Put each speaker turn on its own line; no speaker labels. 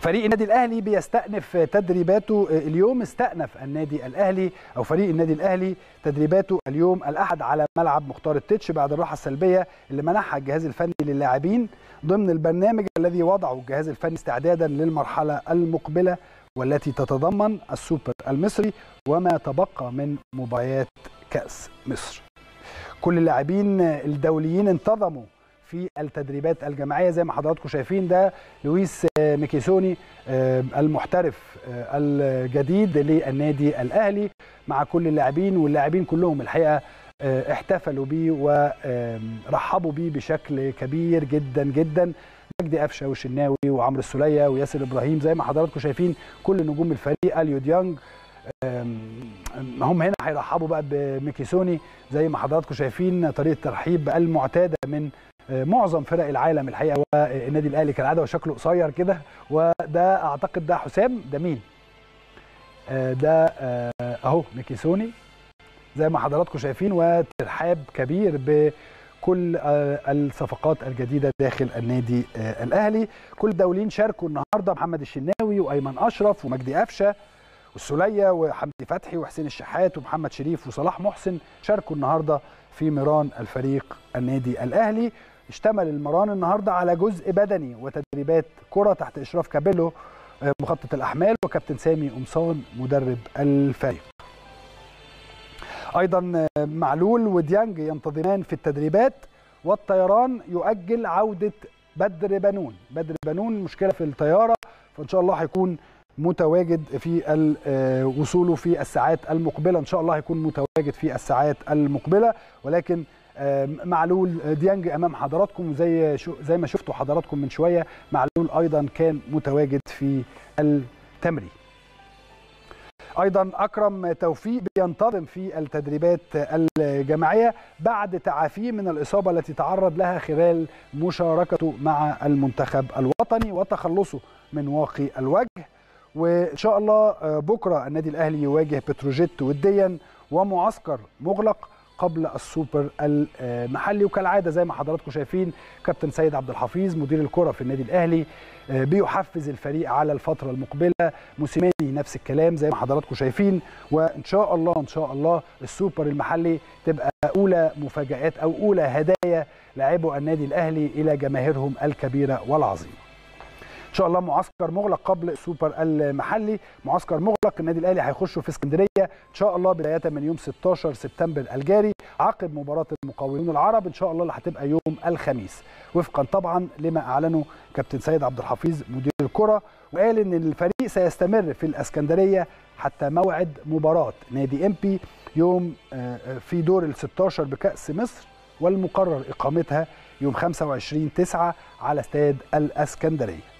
فريق النادي الاهلي بيستأنف تدريباته اليوم استأنف النادي الاهلي او فريق النادي الاهلي تدريباته اليوم الاحد على ملعب مختار التتش بعد الراحه السلبيه اللي منحها الجهاز الفني للاعبين ضمن البرنامج الذي وضعه الجهاز الفني استعدادا للمرحله المقبله والتي تتضمن السوبر المصري وما تبقى من مباريات كاس مصر. كل اللاعبين الدوليين انتظموا في التدريبات الجماعيه زي ما حضراتكم شايفين ده لويس ميكيسوني المحترف الجديد للنادي الاهلي مع كل اللاعبين واللاعبين كلهم الحقيقه احتفلوا بيه ورحبوا بيه بشكل كبير جدا جدا مجدي قفشه والشناوي وعمرو السوليه وياسر ابراهيم زي ما حضراتكم شايفين كل نجوم الفريق اليو ديانج هم هنا هيرحبوا بقى بميكيسوني زي ما حضراتكم شايفين طريقه الترحيب المعتاده من معظم فرق العالم الحقيقه والنادي الاهلي كالعاده وشكله قصير كده وده اعتقد ده حسام ده مين؟ ده اهو ميكيسوني زي ما حضراتكم شايفين وترحاب كبير بكل الصفقات الجديده داخل النادي الاهلي كل الدوليين شاركوا النهارده محمد الشناوي وايمن اشرف ومجدي قفشه والسوليه وحمدي فتحي وحسين الشحات ومحمد شريف وصلاح محسن شاركوا النهارده في مران الفريق النادي الاهلي اشتمل المران النهارده على جزء بدني وتدريبات كره تحت اشراف كابيلو مخطط الاحمال وكابتن سامي قمصان مدرب الفريق ايضا معلول وديانج ينتظمان في التدريبات والطيران يؤجل عوده بدر بنون بدر بنون مشكله في الطياره فان شاء الله هيكون متواجد في وصوله في الساعات المقبله ان شاء الله هيكون متواجد في الساعات المقبله ولكن معلول ديانج امام حضراتكم زي زي ما شفتوا حضراتكم من شويه معلول ايضا كان متواجد في التمرين ايضا اكرم توفيق بينتظم في التدريبات الجماعيه بعد تعافيه من الاصابه التي تعرض لها خلال مشاركته مع المنتخب الوطني وتخلصه من واقي الوجه وان شاء الله بكره النادي الاهلي يواجه بتروجيت وديا ومعسكر مغلق قبل السوبر المحلي وكالعاده زي ما حضراتكم شايفين كابتن سيد عبد الحفيظ مدير الكره في النادي الاهلي بيحفز الفريق على الفتره المقبله موسيماني نفس الكلام زي ما حضراتكم شايفين وان شاء الله ان شاء الله السوبر المحلي تبقى اولى مفاجات او اولى هدايا لاعبو النادي الاهلي الى جماهيرهم الكبيره والعظيمه ان شاء الله معسكر مغلق قبل السوبر المحلي معسكر مغلق النادي الاهلي هيخشوا في اسكندريه ان شاء الله بدايه من يوم 16 سبتمبر الجاري عقب مباراه المقاولون العرب ان شاء الله اللي هتبقى يوم الخميس وفقا طبعا لما اعلنه كابتن سيد عبد الحفيظ مدير الكره وقال ان الفريق سيستمر في الاسكندريه حتى موعد مباراه نادي امبي يوم في دور ال 16 بكاس مصر والمقرر اقامتها يوم 25 9 على استاد الاسكندريه